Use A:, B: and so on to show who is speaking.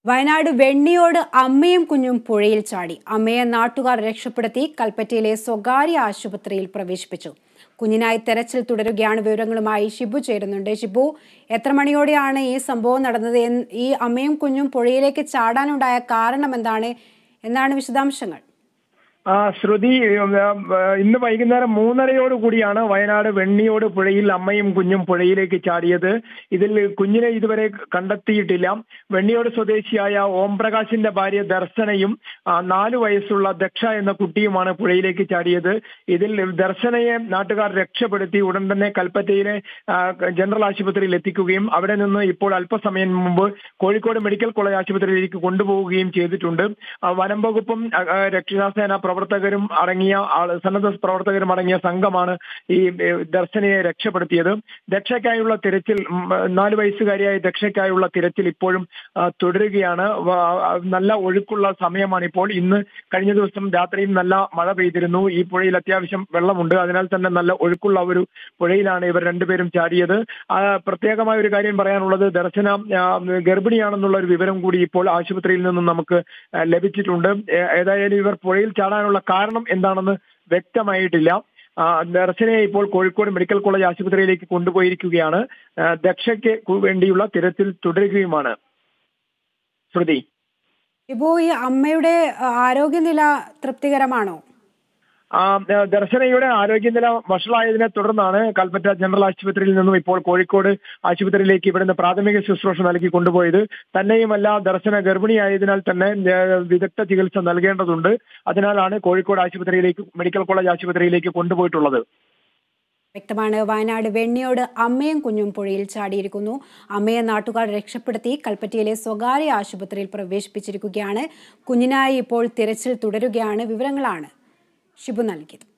A: വയനാട് വെണ്ണിയോട് അമ്മയും കുഞ്ഞും പുഴയിൽ ചാടി അമ്മയെ നാട്ടുകാർ രക്ഷപ്പെടുത്തി കൽപ്പറ്റയിലെ സ്വകാര്യ ആശുപത്രിയിൽ പ്രവേശിപ്പിച്ചു കുഞ്ഞിനായി തെരച്ചിൽ തുടരുകയാണ് വിവരങ്ങളുമായി ഷിബു ചേരുന്നുണ്ട് ഷിബു എത്ര മണിയോടെയാണ് ഈ സംഭവം നടന്നത് എന്ന് ഈ അമ്മയും കുഞ്ഞും പുഴയിലേക്ക് ചാടാനുണ്ടായ കാരണം എന്താണ് എന്താണ് വിശദാംശങ്ങൾ
B: ആ ശ്രുതി ഉം, ആ, ഇന്ന് വൈകുന്നേരം മൂന്നരയോട് കൂടിയാണ് വയനാട് വെണ്ണിയോട് പുഴയിൽ അമ്മയും കുഞ്ഞും പുഴയിലേക്ക് ചാടിയത് ഇതിൽ കുഞ്ഞിനെ ഇതുവരെ കണ്ടെത്തിയിട്ടില്ല വെണ്ണിയോട് സ്വദേശിയായ ഓംപ്രകാശിന്റെ ഭാര്യ ദർശനയും ആ, നാലു വയസ്സുള്ള ദക്ഷ എന്ന കുട്ടിയുമാണ് പുഴയിലേക്ക് ചാടിയത് ഇതിൽ ദർശനയെ നാട്ടുകാർ രക്ഷപ്പെടുത്തി ഉടൻ തന്നെ കൽപ്പറ്റയിലെ ആ, ജനറൽ ആശുപത്രിയിൽ എത്തിക്കുകയും അവിടെ നിന്ന് ഇപ്പോൾ അല്പസമയം മുമ്പ് കോഴിക്കോട് മെഡിക്കൽ കോളേജ് ആശുപത്രിയിലേക്ക് കൊണ്ടുപോവുകയും ചെയ്തിട്ടുണ്ട് ആ, വനം വകുപ്പും ആ, ആ, രക്ഷാസേന പ്രവർത്തകരും അടങ്ങിയ ആള് സന്നദ്ധ പ്രവർത്തകരും അടങ്ങിയ സംഘമാണ് ഈ ഏ, ദർശനയെ രക്ഷപ്പെടുത്തിയത് ദക്ഷയ്ക്കായുള്ള തിരച്ചിൽ ഉം, നാല് വയസ്സുകാരിയായ ദക്ഷയ്ക്കായുള്ള തിരച്ചിൽ ഇപ്പോഴും ആ, തുടരുകയാണ് വ- ആ, നല്ല ഒഴുക്കുള്ള സമയമാണ് ഇപ്പോൾ ഇന്ന് കഴിഞ്ഞ ദിവസം രാത്രിയിൽ നല്ല മഴ പെയ്തിരുന്നു ഈ പുഴയിൽ അത്യാവശ്യം വെള്ളമുണ്ട് അതിനാൽ തന്നെ നല്ല ഒഴുക്കുള്ള ഒരു പുഴയിലാണ് ഇവർ രണ്ടുപേരും ചാടിയത് ആ, പ്രത്യേകമായ ഒരു കാര്യം പറയാനുള്ളത് ദർശന ആ, ഗർഭിണിയാണെന്നുള്ള ഒരു വിവരം കൂടി ഇപ്പോൾ ആശുപത്രിയിൽ നിന്നും നമുക്ക് ആ, ലഭിച്ചിട്ടുണ്ട് ഏ- ഏതായാലും ഇവർ പുഴയിൽ ചാടാനുള്ള കാരണം എന്താണെന്ന് വ്യക്തമായിട്ടില്ല ആ, ദർശനയെ ഇപ്പോൾ കോഴിക്കോട് മെഡിക്കൽ കോളേജ് ആശുപത്രിയിലേക്ക് കൊണ്ടുപോയിരിക്കുകയാണ് ആ, ദക്ഷയ്ക്ക് കു- വേണ്ടിയുള്ള തിരച്ചിൽ തുടരുകയുമാണ് ശ്രുതി
A: ഷിബു ഈ അമ്മയുടെ ആ, ആരോഗ്യനില തൃപ്തികരമാണോ
B: ആ ആ, ദർശനയുടെ ആരോഗ്യനില വഷളായതിനെ തുടർന്നാണ് കൽപ്പറ്റ ജനറൽ ആശുപത്രിയിൽ നിന്നും ഇപ്പോൾ കോഴിക്കോട് ആശുപത്രിയിലേക്ക് ഇവിടുന്ന് പ്രാഥമിക ശുശ്രൂഷ നൽകി കൊണ്ടുപോയത് തന്നെയുമല്ല ദർശന ഗർഭിണിയായതിനാൽ തന്നെ ഏ, വിദഗ്ധ ചികിത്സ നൽകേണ്ടതുണ്ട് അതിനാലാണ് കോഴിക്കോട് ആശുപത്രിയിലേക്ക് മെഡിക്കൽ കോളേജ് ആശുപത്രിയിലേക്ക് കൊണ്ടുപോയിട്ടുള്ളത്
A: വ്യക്തമാണ് വയനാട് വെണ്ണിയോട് അമ്മയും കുഞ്ഞും പുഴയിൽ ചാടിയിരിക്കുന്നു അമ്മയെ നാട്ടുകാർ രക്ഷപ്പെടുത്തി കൽപ്പറ്റയിലെ സ്വകാര്യ ആശുപത്രിയിൽ പ്രവേശിപ്പിച്ചിരിക്കുകയാണ് കുഞ്ഞിനായി ഇപ്പോൾ തിരച്ചിൽ തുടരുകയാണ് വിവരങ്ങളാണ് ഷിബു നൽകിയത്